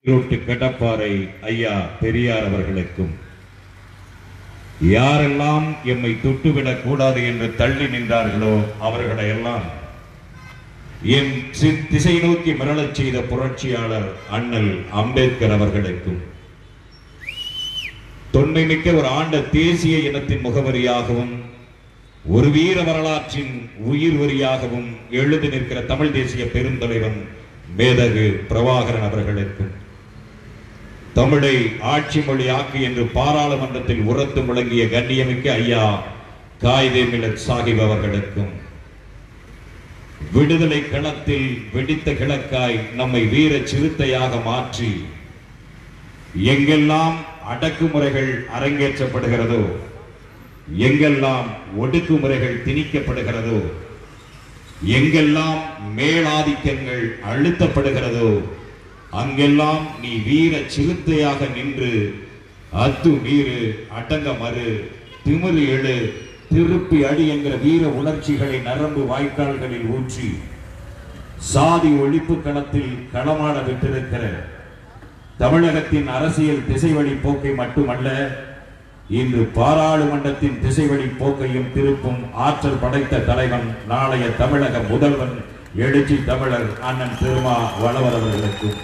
ஈரோட்டு கடப்பாறை ஐயா பெரியார் அவர்களுக்கும் யாரெல்லாம் எம்மை தொட்டுவிடக் கூடாது என்று தள்ளி நின்றார்களோ அவர்களை எல்லாம் என் சி- திசை நோக்கி மிரளச் செய்த புரட்சியாளர் அண்ணல் அம்பேத்கர் அவர்களுக்கும் தொன்மை மிக்க ஒரு ஆண்ட தேசிய இனத்தின் முகவரியாகவும் ஒரு வீர வரலாற்றின் உயிர் வரியாகவும் எழுதி நிற்கிற தமிழ் தேசிய பெருந்தலைவன் மேதகு பிரபாகரன் அவர்களுக்கும் தமிழை ஆட்சி மொழி ஆக்கு என்று பாராளுமன்றத்தில் உரத்து முழங்கிய கண்ணியமிக்க ஐயா காயிதே மிலத் சாஹிப் அவர்களுக்கும் விடுதலை களத்தில் வெடித்த கிழக்காய் நம்மை வீர சிறுத்தையாக மாற்றி எங்கெல்லாம் அடக்குமுறைகள் அரங்கேற்றப்படுகிறதோ எங்கெல்லாம் ஒடுக்குமுறைகள் திணிக்கப்படுகிறதோ எங்கெல்லாம் மேலாதிக்கங்கள் அழுத்தப்படுகிறதோ அங்கெல்லாம் நீ வீர சிறுத்தையாக நின்று அத்து மீறு அடங்க மறு திமிரு எழு திருப்பி அடி என்கிற வீர உணர்ச்சிகளை நரம்பு வாய்க்கால்களில் ஊற்றி சாதி ஒழிப்பு களத்தில் களமாட விட்டிருக்கிற தமிழகத்தின் அரசியல் திசைவழி போக்கை மட்டுமல்ல இன்று பாராளுமன்றத்தின் திசைவழி போக்கையும் திருப்பும் ஆற்றல் படைத்த தலைவன் நாளைய தமிழக முதல்வன் எழுச்சி தமிழர் அண்ணன் திருமா வளவர் அவர்களுக்கும்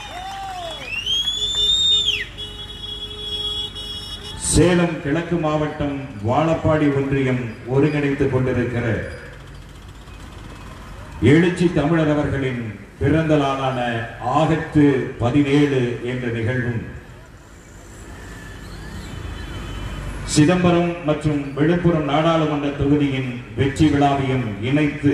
சேலம் கிழக்கு மாவட்டம் வாழப்பாடி ஒன்றியம் ஒருங்கிணைத்துக் கொண்டிருக்கிற எழுச்சி தமிழர் அவர்களின் பிறந்த நாளான ஆகத்து பதினேழு என்ற நிகழ்வும் சிதம்பரம் மற்றும் விழுப்புரம் நாடாளுமன்ற தொகுதியின் வெற்றி விழாவையும் இணைத்து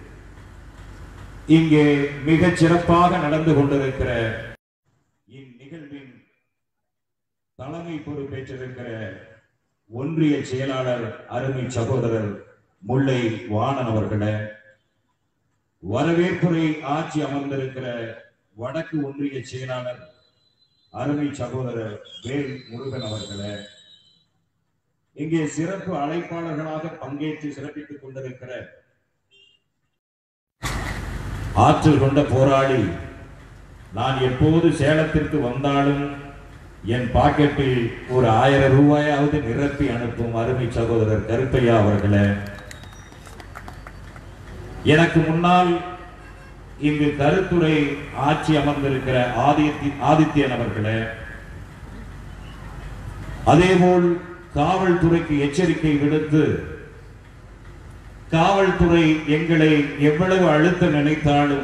இங்கே மிகச் சிறப்பாக நடந்து கொண்டிருக்கிற இந்நிகழ்வின் தலைமை பொறுப்பேற்றிருக்கிற ஒன்றிய செயலாளர் அருமை சகோதரர் முல்லை வாணன் அவர்களே வரவேற்புரை ஆட்சி அமர்ந்திருக்கிற வடக்கு ஒன்றிய செயலாளர் அருமை சகோதரர் வேல் முருகன் அவர்களே இங்கே சிறப்பு அழைப்பாளர்களாக பங்கேற்று சிறப்பித்துக் கொண்டிருக்கிற ஆற்றல் கொண்ட போராளி நான் எப்போது சேலத்திற்கு வந்தாலும் என் பாக்கெட்டில் ஒரு ஆயிரம் ரூபாயாவது நிரப்பி அனுப்பும் அருமை சகோதரர் கருப்பையா அவர்களே எனக்கு முன்னால் இங்கு கருத்துரை ஆட்சி அமர்ந்திருக்கிற ஆதித்ய ஆதித்யன் அவர்களே அதேபோல் காவல்துறைக்கு எச்சரிக்கை விடுத்து காவல்துறை எங்களை எவ்வளவு அழுத்த நினைத்தாலும்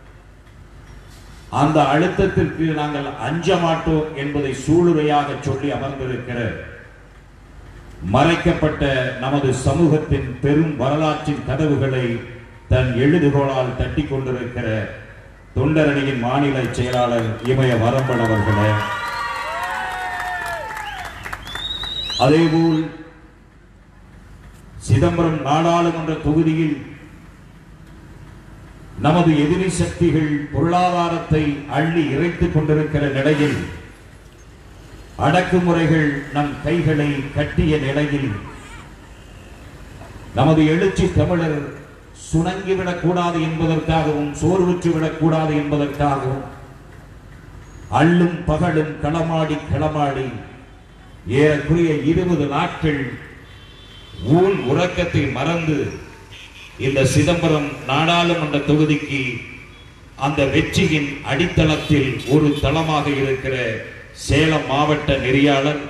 அந்த அழுத்தத்திற்கு நாங்கள் அஞ்ச மாட்டோம் என்பதை சூளுரையாக சொல்லி அமர்ந்திருக்கிற மறைக்கப்பட்ட நமது சமூகத்தின் பெரும் வரலாற்றின் கதவுகளை தன் எழுதுகோளால் தட்டி கொண்டிருக்கிற தொண்டரணியின் மாநில செயலாளர் இமய வரம்பன் அவர்களே அதேபோல் சிதம்பரம் நாடாளுமன்ற தொகுதியில் நமது எதிரி சக்திகள் பொருளாதாரத்தை அள்ளி இறைத்துக் கொண்டிருக்கிற நிலையில் அடக்குமுறைகள் நம் கைகளை கட்டிய நிலையில் நமது எழுச்சி தமிழர் சுணங்கிவிடக் கூடாது என்பதற்காகவும் சோர்வுற்று விடக்கூடாது என்பதற்காகவும் அள்ளும் பகலும் களமாடி களமாடி ஏறக்குறைய இருபது நாட்கள் ஊன் உறக்கத்தை மறந்து இந்த சிதம்பரம் நாடாளுமன்ற தொகுதிக்கு அந்த வெற்றியின் அடித்தளத்தில் ஒரு தளமாக இருக்கிற சேலம் மாவட்ட நெறியாளர்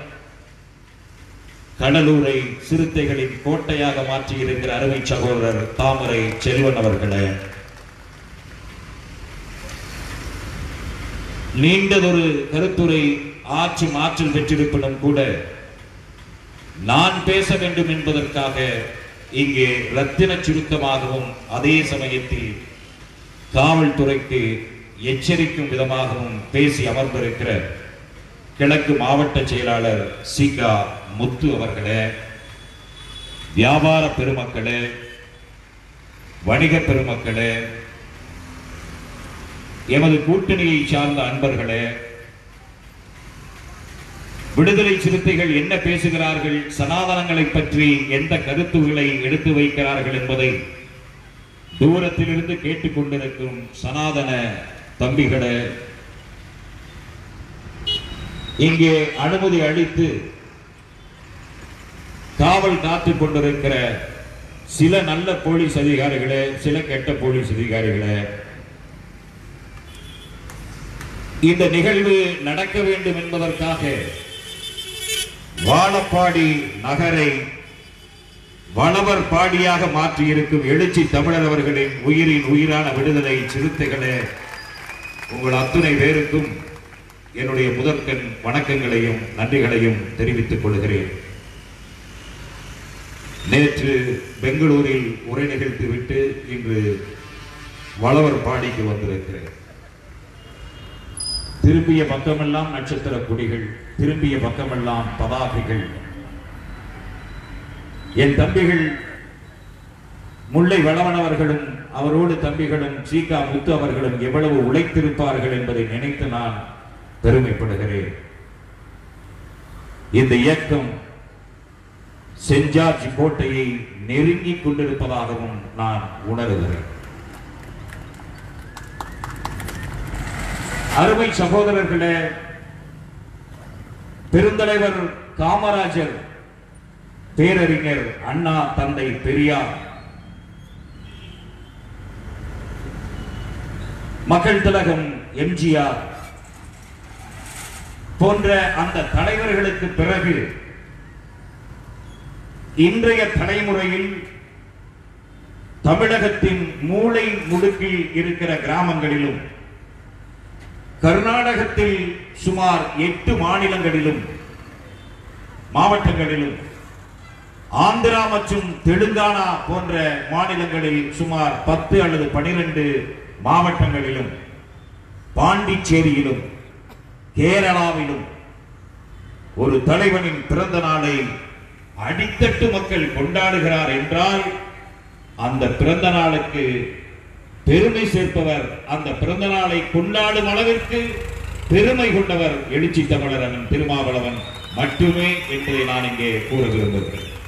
கடலூரை சிறுத்தைகளின் கோட்டையாக மாற்றி இருக்கிற அருமை சகோதரர் தாமரை செல்வன் அவர்களே நீண்டதொரு கருத்துரை ஆட்சி மாற்றல் பெற்றிருப்பினும் கூட நான் பேச வேண்டும் என்பதற்காக இங்கே ரத்தின சுருக்கமாகவும் அதே சமயத்தில் காவல்துறைக்கு எச்சரிக்கும் விதமாகவும் பேசி அமர்ந்திருக்கிற கிழக்கு மாவட்ட செயலாளர் சீகா முத்து அவர்களே வியாபார பெருமக்களே வணிக பெருமக்களே எமது கூட்டணியை சார்ந்த அன்பர்களே விடுதலை சிறுத்தைகள் என்ன பேசுகிறார்கள் சனாதனங்களை பற்றி எந்த கருத்துகளை எடுத்து வைக்கிறார்கள் என்பதை தூரத்திலிருந்து கேட்டுக்கொண்டிருக்கும் சனாதன தம்பிகளே இங்கே அனுமதி அளித்து காவல் காத்துக் கொண்டிருக்கிற சில நல்ல போலீஸ் அதிகாரிகளே சில கெட்ட போலீஸ் அதிகாரிகளே இந்த நிகழ்வு நடக்க வேண்டும் என்பதற்காக வாழப்பாடி நகரை வளவர் பாடியாக மாற்றியிருக்கும் எழுச்சி தமிழர் அவர்களின் உயிரின் உயிரான விடுதலை சிறுத்தைகளே உங்கள் அத்துணை பேருக்கும் என்னுடைய முதற்கண் வணக்கங்களையும் நன்றிகளையும் தெரிவித்துக் கொள்கிறேன் நேற்று பெங்களூரில் உரை நிகழ்த்திவிட்டு இன்று வளவர் பாடிக்கு வந்திருக்கிறேன் திரும்பிய பக்கமெல்லாம் நட்சத்திர கொடிகள் திரும்பிய பக்கமெல்லாம் பதாகைகள் என் தம்பிகள் முல்லை வளவனவர்களும் அவரோடு தம்பிகளும் சீகா முத்து அவர்களும் எவ்வளவு உழைத்திருப்பார்கள் என்பதை நினைத்து நான் பெருமைப்படுகிறேன் இந்த இயக்கம் சென்ட் ஜார்ஜ் கோட்டையை நெருங்கிக் கொண்டிருப்பதாகவும் நான் உணர்கிறேன் அருமை சகோதரர்களே பெருந்தலைவர் காமராஜர் பேரறிஞர் அண்ணா தந்தை பெரியார் மக்கள் திலகம் எம்ஜிஆர் போன்ற அந்த தலைவர்களுக்கு பிறகு இன்றைய தலைமுறையில் தமிழகத்தின் மூளை முடுக்கில் இருக்கிற கிராமங்களிலும் கர்நாடகத்தில் சுமார் எட்டு மாநிலங்களிலும் மாவட்டங்களிலும் ஆந்திரா மற்றும் தெலுங்கானா போன்ற மாநிலங்களில் சுமார் பத்து அல்லது பனிரெண்டு மாவட்டங்களிலும் பாண்டிச்சேரியிலும் கேரளாவிலும் ஒரு தலைவனின் பிறந்த நாளை அடித்தட்டு மக்கள் கொண்டாடுகிறார் என்றால் அந்த பிறந்த நாளுக்கு பெருமை சேர்ப்பவர் அந்த பிறந்த நாளை கொண்டாடும் அளவிற்கு பெருமை கொண்டவர் எழுச்சி தமிழர் அண்ணன் திருமாவளவன் மட்டுமே என்பதை நான் இங்கே கூற விரும்புகிறேன்